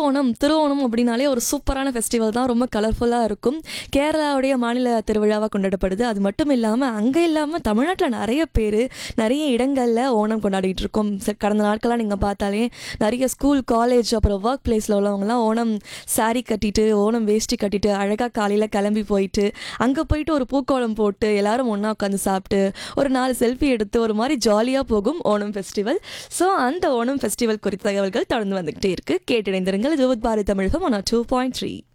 திருவோணம் திருவோணம் அப்படின்னாலே ஒரு சூப்பரான ஃபெஸ்டிவல் தான் ரொம்ப கலர்ஃபுல்லாக இருக்கும் கேரளாவுடைய மாநில திருவிழாவாக கொண்டாடப்படுது அது மட்டும் இல்லாமல் அங்கே இல்லாமல் தமிழ்நாட்டில் நிறைய பேர் நிறைய இடங்களில் ஓணம் கொண்டாடிட்டு இருக்கோம் ச- கடந்த நாட்களாக நீங்கள் பார்த்தாலே நிறைய ஸ்கூல் காலேஜ் அப்புறம் ஒர்க் பிளேஸில் உள்ளவங்கலாம் ஓணம் saree கட்டிட்டு ஓணம் வேஷ்டி கட்டிட்டு அழகாக காலையில் கிளம்பி போயிட்டு அங்கே போயிட்டு ஒரு பூக்கோளம் போட்டு எல்லாரும் ஒன்றா உட்காந்து சாப்பிட்டு ஒரு நாலு செல்ஃபி எடுத்து ஒரு மாதிரி ஜாலியாக போகும் ஓணம் ஃபெஸ்டிவல் ஸோ அந்த ஓணம் ஃபெஸ்டிவல் குறித்த தகவல்கள் தொடர்ந்து வந்துகிட்டே இருக்கு கேட்டிணைந்திருங்கள் இது Bharathi Tamilagam one two point three